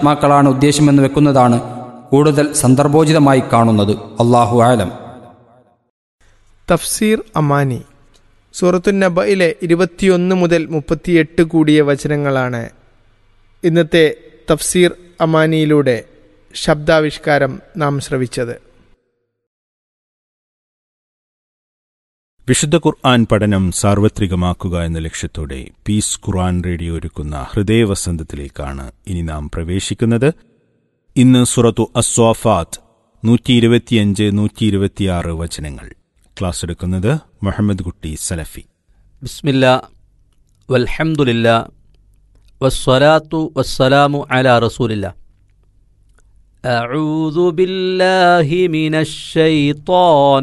മക്കളാണ് ഉദ്ദേശമെന്ന് വെക്കുന്നതാണ് കൂടുതൽ സന്ദർഭോചിതമായി കാണുന്നത് അള്ളാഹു ആലം തഫ്സീർ അമാനി സൂറത്തു നബയിലെ ഇരുപത്തിയൊന്ന് മുതൽ മുപ്പത്തിയെട്ട് കൂടിയ വചനങ്ങളാണ് ഇന്നത്തെ തഫ്സീർ അമാനിയിലൂടെ ശബ്ദാവിഷ്കാരം നാം ശ്രവിച്ചത് വിശുദ്ധ ഖുർആൻ പഠനം സാർവത്രികമാക്കുക എന്ന ലക്ഷ്യത്തോടെ പീസ് ഖുർആൻ റേഡിയോ ഒരുക്കുന്ന ഹൃദയവസന്തത്തിലേക്കാണ് ഇനി നാം പ്രവേശിക്കുന്നത് ഇന്ന് സുറത്തു അസ്വാഫാത്ത് നൂറ്റി ഇരുപത്തിയഞ്ച് നൂറ്റി ഇരുപത്തിയാറ് വചനങ്ങൾ ക്ലാസ് എടുക്കുന്നത് മുഹമ്മദ് കുട്ടി സലഫി ബിസ്മില്ല വൽഹംദുലില്ല വസ്സലാത്തു വസ്സലാമു അലാ റസൂലില്ല أعوذ بالله من الشيطان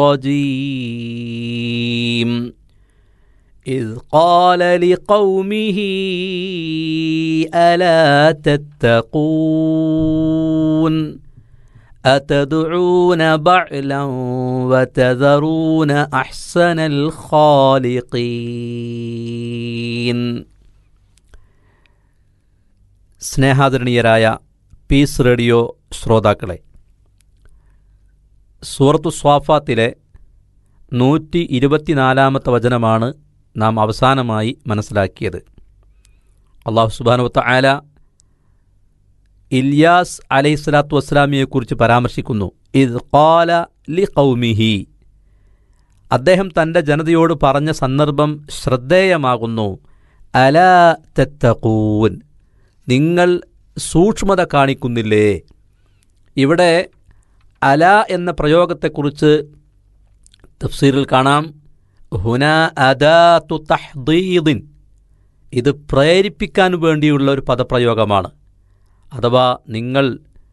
الرجيم إذ قال لقومه ألا تتقون أتدعون بعلا وتذرون أحسن الخالقين സ്നേഹാദരണീയരായ പീസ് റേഡിയോ ശ്രോതാക്കളെ സൂറത്തു സ്വാഫാത്തിലെ നൂറ്റി ഇരുപത്തിനാലാമത്തെ വചനമാണ് നാം അവസാനമായി മനസ്സിലാക്കിയത് അള്ളാഹു സുബാനുവത്ത ആല ഇല്യാസ് അലൈഹി സ്വലാത്തു വസ്സലാമിയെക്കുറിച്ച് പരാമർശിക്കുന്നു ഇത് കാല ലി കൗമിഹി അദ്ദേഹം തൻ്റെ ജനതയോട് പറഞ്ഞ സന്ദർഭം ശ്രദ്ധേയമാകുന്നു അല തെത്തക്കൂൻ നിങ്ങൾ സൂക്ഷ്മത കാണിക്കുന്നില്ലേ ഇവിടെ അല എന്ന പ്രയോഗത്തെക്കുറിച്ച് തഫ്സീറിൽ കാണാം ഹുന അദാത്തു തഹ്ദീദിൻ ഇത് പ്രേരിപ്പിക്കാൻ വേണ്ടിയുള്ള ഒരു പദപ്രയോഗമാണ് അഥവാ നിങ്ങൾ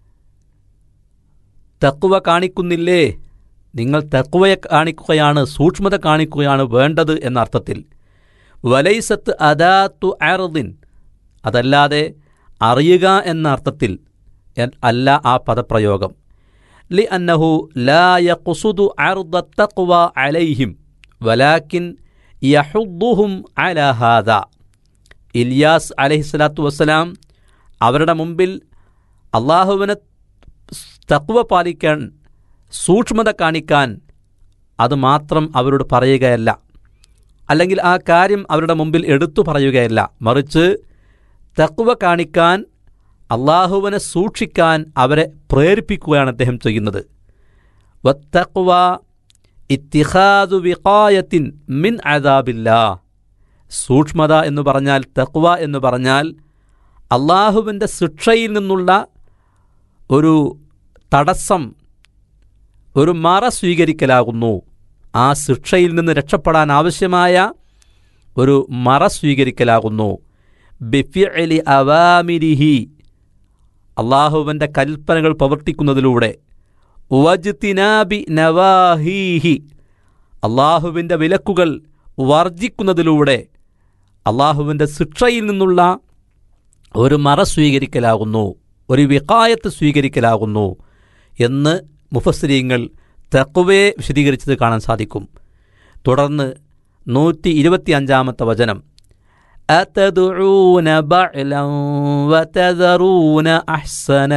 തക്കുവ കാണിക്കുന്നില്ലേ നിങ്ങൾ തക്കുവയെ കാണിക്കുകയാണ് സൂക്ഷ്മത കാണിക്കുകയാണ് വേണ്ടത് എന്ന അർത്ഥത്തിൽ വലൈസത്ത് അദാത്തു അർദിൻ അതല്ലാതെ അറിയുക എന്ന അർത്ഥത്തിൽ അല്ല ആ പദപ്രയോഗം ലി അന്നഹു ലാ യഖ്സുദു അർദ തഖ്വ അലൈഹിം വലാക്കിൻ യഹുദ്ദുഹും അലാ ഹാദ ഇലിയാസ് അലൈഹിസ്സലാത്തു വസ്സലാം അവരുടെ മുമ്പിൽ അള്ളാഹുവിനെ തക്വ പാലിക്കാൻ സൂക്ഷ്മത കാണിക്കാൻ അത് മാത്രം അവരോട് പറയുകയല്ല അല്ലെങ്കിൽ ആ കാര്യം അവരുടെ മുമ്പിൽ എടുത്തു പറയുകയല്ല മറിച്ച് തക്വ കാണിക്കാൻ അള്ളാഹുവിനെ സൂക്ഷിക്കാൻ അവരെ പ്രേരിപ്പിക്കുകയാണ് അദ്ദേഹം ചെയ്യുന്നത് വത്തക്വ ഇത്തിഹാദു വികായത്തിൻ മിൻ അദാബില്ല സൂക്ഷ്മത എന്ന് പറഞ്ഞാൽ തക്വ എന്ന് പറഞ്ഞാൽ അള്ളാഹുവിൻ്റെ ശിക്ഷയിൽ നിന്നുള്ള ഒരു തടസ്സം ഒരു മറ സ്വീകരിക്കലാകുന്നു ആ ശിക്ഷയിൽ നിന്ന് രക്ഷപ്പെടാൻ ആവശ്യമായ ഒരു മറ സ്വീകരിക്കലാകുന്നു ബിഫിഅലി അവാമിരിഹി അള്ളാഹുവിൻ്റെ കൽപ്പനകൾ പ്രവർത്തിക്കുന്നതിലൂടെ വജ്തിനാബി നവാഹീഹി അള്ളാഹുവിൻ്റെ വിലക്കുകൾ വർജിക്കുന്നതിലൂടെ അള്ളാഹുവിൻ്റെ ശിക്ഷയിൽ നിന്നുള്ള ഒരു മറ സ്വീകരിക്കലാകുന്നു ഒരു വികായത്ത് സ്വീകരിക്കലാകുന്നു എന്ന് മുഫസ്രീങ്ങൾ തക്കുവയെ വിശദീകരിച്ചത് കാണാൻ സാധിക്കും തുടർന്ന് നൂറ്റി ഇരുപത്തിയഞ്ചാമത്തെ വചനം أتدعون بعلا وتذرون أحسن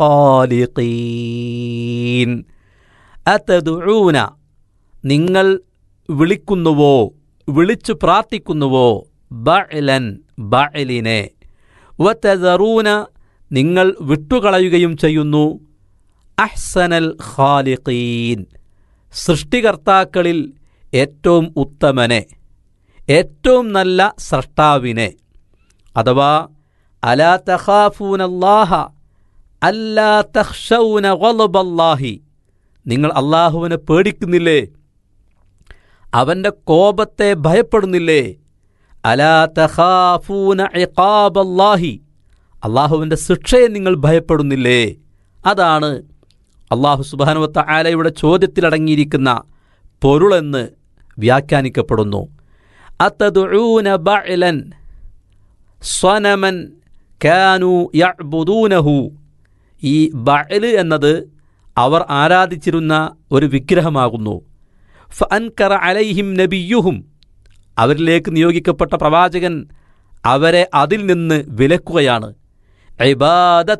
الخالقين أتدعون നിങ്ങൾ വിളിക്കുന്നുവോ വിളിച്ചു പ്രാർത്ഥിക്കുന്നുവോ ബഅലൻ ബഅലിനെ വതദറൂന നിങ്ങൾ വിട്ടുകളയുകയും ചെയ്യുന്നു അഹ്സനൽ ഖാലിഖീൻ സൃഷ്ടികർത്താക്കളിൽ ഏറ്റവും ഉത്തമനെ ഏറ്റവും നല്ല സ്രഷ്ടാവിനെ അഥവാ അലാ തഖാഫൂനല്ലാഹ അല്ലാ തഖ്ഷൗന ഗളബല്ലാഹി നിങ്ങൾ അള്ളാഹുവിനെ പേടിക്കുന്നില്ലേ അവൻ്റെ കോപത്തെ ഭയപ്പെടുന്നില്ലേ അലാ തഖാഫൂന ഇഖാബല്ലാഹി അള്ളാഹുവിൻ്റെ ശിക്ഷയെ നിങ്ങൾ ഭയപ്പെടുന്നില്ലേ അതാണ് അള്ളാഹു സുബാനുവത്ത ആലയുടെ ചോദ്യത്തിലടങ്ങിയിരിക്കുന്ന പൊരുളെന്ന് വ്യാഖ്യാനിക്കപ്പെടുന്നു അത്തദുഊന ബഅലൻ സ്വനമൻ കാനു യഅ്ബുദൂനഹു ഈ ബഅല് എന്നത് അവർ ആരാധിച്ചിരുന്ന ഒരു വിഗ്രഹമാകുന്നു ഫഅൻകറ അലൈഹിം നബിയുഹും അവരിലേക്ക് നിയോഗിക്കപ്പെട്ട പ്രവാചകൻ അവരെ അതിൽ നിന്ന് വിലക്കുകയാണ് ഇബാദ